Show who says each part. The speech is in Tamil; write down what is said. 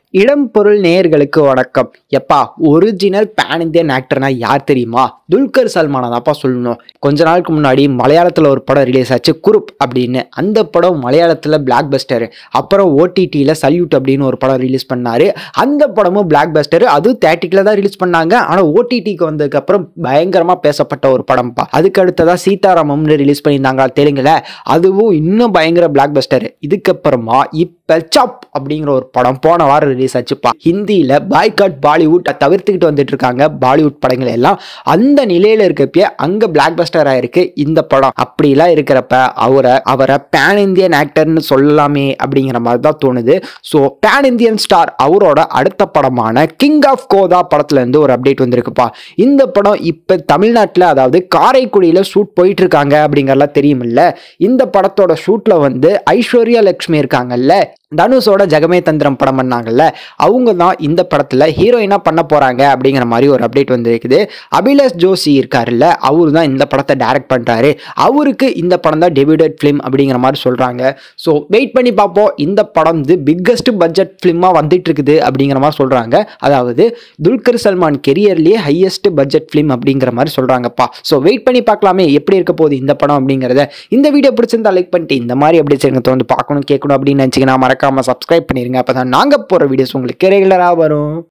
Speaker 1: இடம் பொருள் நேயர்களுக்கு வணக்கம் எப்பா ஒரிஜினல் பேன் இந்தியன் ஆக்டர்னா யார் தெரியுமா துல்கர் சல்மானை தான்ப்பா சொல்லணும் கொஞ்ச நாளுக்கு முன்னாடி மலையாளத்தில் ஒரு படம் ரிலீஸ் ஆச்சு குருப் அப்படின்னு அந்த படம் மலையாளத்தில் பிளாக் பஸ்டர் அப்புறம் ஓடிடியில் சல்யூட் அப்படின்னு ஒரு படம் ரிலீஸ் பண்ணாரு அந்த படமும் பிளாக் பஸ்டர் அதுவும் தேட்டிக்கில் தான் ரிலீஸ் பண்ணாங்க ஆனால் ஓடிடிக்கு வந்ததுக்கப்புறம் பயங்கரமாக பேசப்பட்ட ஒரு படம்ப்பா அதுக்கு அடுத்ததாக சீதாராமம்னு ரிலீஸ் பண்ணியிருந்தாங்க தெலுங்குல அதுவும் இன்னும் பயங்கர பிளாக் பஸ்டர் இதுக்கப்புறமா இப்போ சாப் அப்படிங்கிற ஒரு படம் போன வாரம் ரிலீஸ் ஆச்சுப்பா ஹிந்தியில் பாய்காட் பாலிவுட் தவிர்த்துக்கிட்டு வந்துட்டு இருக்காங்க பாலிவுட் படங்கள் எல்லாம் அந்த நிலையில இருக்கப்பயே அங்கே பிளாக் பஸ்டர் ஆயிருக்கு இந்த படம் அப்படிலாம் இருக்கிறப்ப அவரை அவரை பேன் இந்தியன் ஆக்டர்னு சொல்லலாமே அப்படிங்கிற மாதிரி தான் தோணுது ஸோ பேன் இந்தியன் ஸ்டார் அவரோட அடுத்த படமான கிங் ஆஃப் கோதா படத்துல இருந்து ஒரு அப்டேட் வந்திருக்குப்பா இந்த படம் இப்போ தமிழ்நாட்டில் அதாவது காரைக்குடியில் ஷூட் போயிட்டு இருக்காங்க அப்படிங்கறதெல்லாம் தெரியுமில்ல இந்த படத்தோட ஷூட்ல வந்து ஐஸ்வர்யா லட்சுமி இருக்காங்கல்ல தனுஷோட ஜெகமே தந்திரம் படம் பண்ணாங்கல்ல அவங்க தான் இந்த படத்துல ஹீரோயினா பண்ண போறாங்க அப்படிங்கிற மாதிரி ஒரு அப்டேட் வந்திருக்குது அபிலாஷ் ஜோஷி இருக்காருல்ல அவரு தான் இந்த படத்தை டைரக்ட் பண்றாரு அவருக்கு இந்த படம் தான் டெபியூட்டட் ஃபிலிம் அப்படிங்கிற மாதிரி சொல்றாங்க ஸோ வெயிட் பண்ணி பார்ப்போம் இந்த படம் வந்து பிக்கஸ்ட் பட்ஜெட் ஃபிலிமா வந்துட்டு இருக்குது அப்படிங்கிற மாதிரி சொல்றாங்க அதாவது துல்கர் சல்மான் கெரியர்லயே ஹையஸ்ட் பட்ஜெட் ஃபிலிம் அப்படிங்கிற மாதிரி சொல்றாங்கப்பா ஸோ வெயிட் பண்ணி பார்க்கலாமே எப்படி இருக்க போகுது இந்த படம் அப்படிங்கிறத இந்த வீடியோ பிடிச்சிருந்தா லைக் பண்ணிட்டு இந்த மாதிரி அப்டேட்ஸ் எனக்கு வந்து பார்க்கணும் கேட்கணும் அப்படின்னு நினச்சிங்கன்னா மறக்காம சப்ஸ்கிரைப் பண்ணிருங்க அப்போ தான் நாங்கள் போகிற வீடியோஸ் உங்களுக்கு ரெகுலராக வரும்